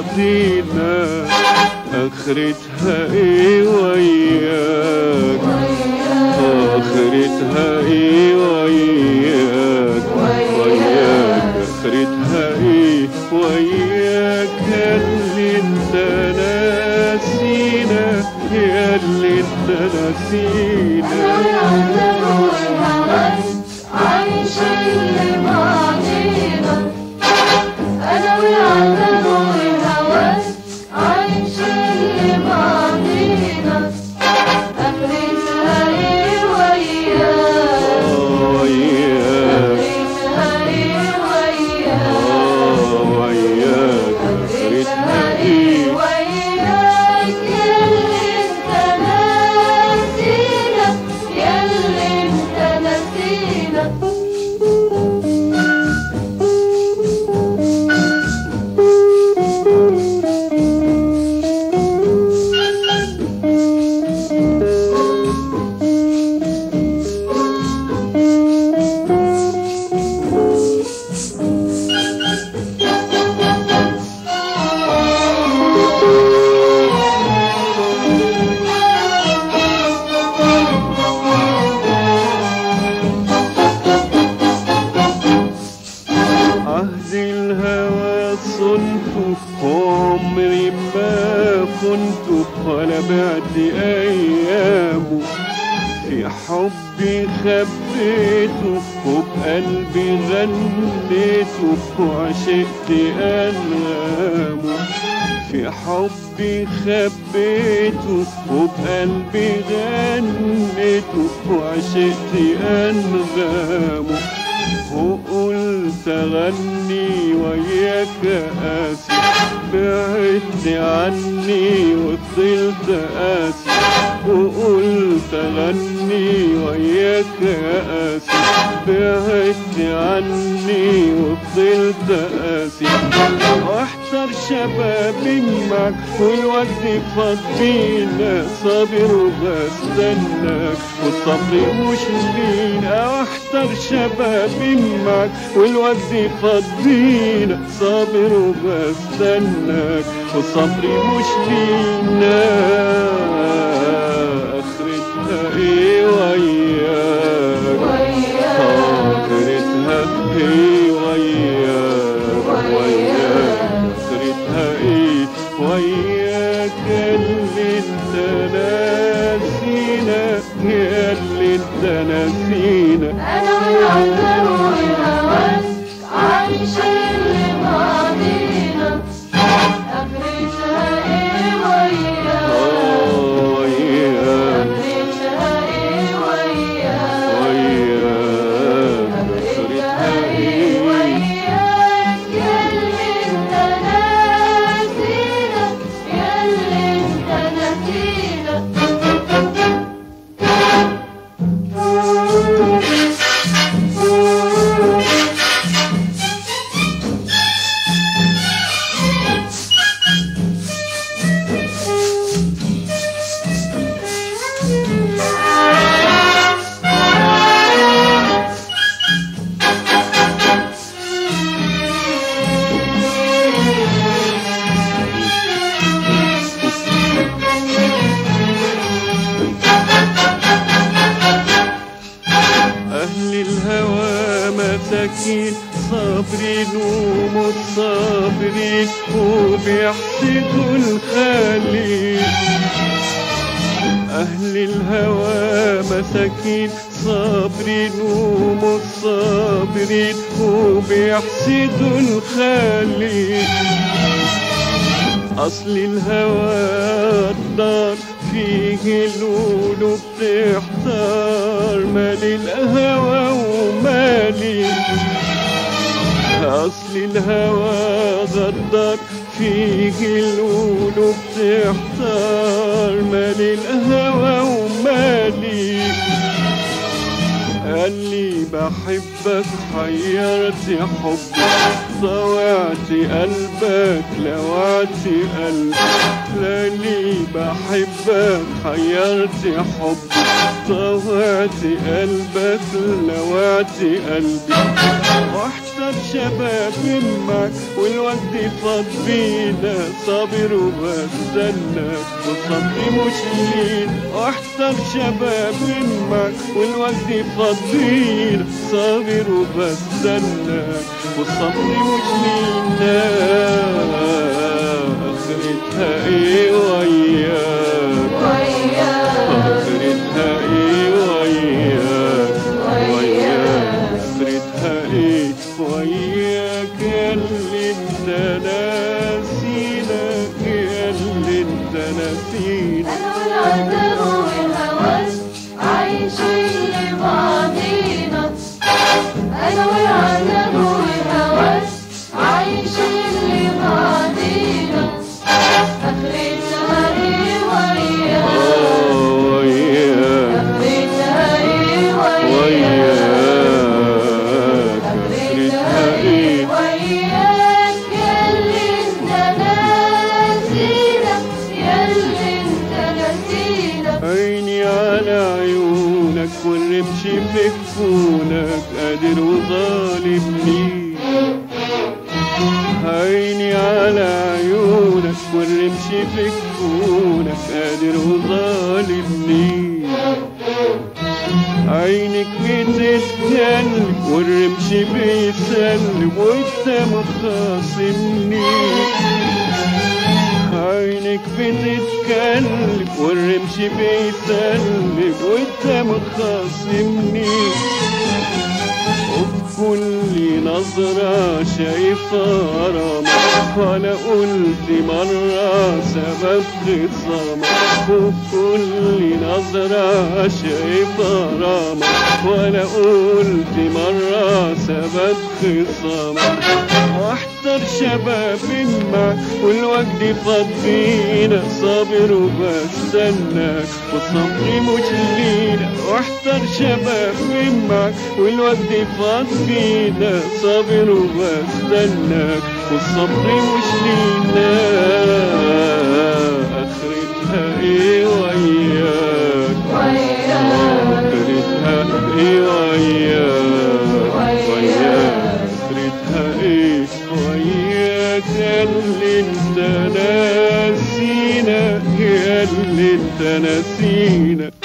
بعضينا اخرتها ايه وياك اخرتها ايه وياك وياك اخرتها ايه وياك اللي انت ناسينا يا اللي انت ناسينا أنا والعذاب والهوس عايشين لبعضينا آخرتها إيه وياك وياك آخرتها إيه وياك آه وياك اخرتها ايه وياك ياللي انت ناسينا ياللي انت ناسينا عهد الهوى صنف عمري ما كنت ولا بعد ايامه في حبي خبيته وبقلبي غنيته وعشقت انغامه في حبي خبيته وبقلبي غنيته وعشقت انغامه وقلت اغني وياك قاسي بعدت عني وفضلت قاسي وقلت اغني وياك قاسي بعدت عني وفضلت قاسي واحتر شبابي معك والوقت فضينا صابر وبستناك والصبر مش لينا احتر شبابي معك والوقت فضينا صابر وبستناك والصبر مش لينا اخرتها ايه وياك وياك اخرتها ايه وياك وياك اخرتها ايه وياك اللي انت ناسينا يا اللي انت ناسينا أنا والعذاب والهوس عايشين لبعضينا آخرتها إيه وياك آه وياك آخرتها إيه وياك وياك اخرتها ايه وياك ياللي انت ناسينا ياللي انت ناسينا أهل الهوى مساكين صابرين ومتصابرين وبيحسدوا الخليل أهل الهوى مساكين صابرين ومتصابرين وبيحسدوا الخليل أصل الهوى الدار فيه القلوب تحتار مال الهوى ومالي أصل الهوى غدار فيه القلوب تحتار مال الهوى ومالي قال لي بحب بحبك حيرت حبي طوعت قلبك لوعت قلبي لاني بحبك حيرت حبي طوعت قلبك لوعت قلبي واحتر شباب معك والوقت فاض بينا صابر وبستنى وصبري مش لينا واحتر شباب معك والوقت فاض بينا صابر وبستنى وصبري مش لينا اخرتها ايه وياك اخرتها ايه وياك وياك اخرتها ايه وياك يا اللي انت ناسينا يا اللي انت ناسينا أنا والعذاب والهوس عايشين لبعضينا أنا والعذاب والهوس عايشين لبعضينا آخرتها إيه وياك اه وياك آخرتها إيه وياك وياك اخرتها ايه وياك ياللي انت ناسينا ياللي انت ناسينا عيني على عيونك والرمش في كفونك قادر وظالمني عيني على عيونك والرمش في كفونك قادر وظالمني عينك بتتكلم والرمش بيسلم وانت مخاصمني عينك بتتكلم والرمش بيسلم وانت مخاصمني وبكل نظرة شايف غرامك ولا قلت مرة سبب خصامك وبكل نظرة شايف غرامك ولا قلت مرة سبب خصامك واحتر شباب معك والوقت فاض بينا صابر وبستناك وصبري مش لينا واحتر شباب معك والوقت فاض بينا صابر وبستناك والصبر مش لينا اخرتها ايه وياك اخرتها ايه وياك وياك اخرتها ايه وياك يا اللي انت ناسينا يا اللي انت ناسينا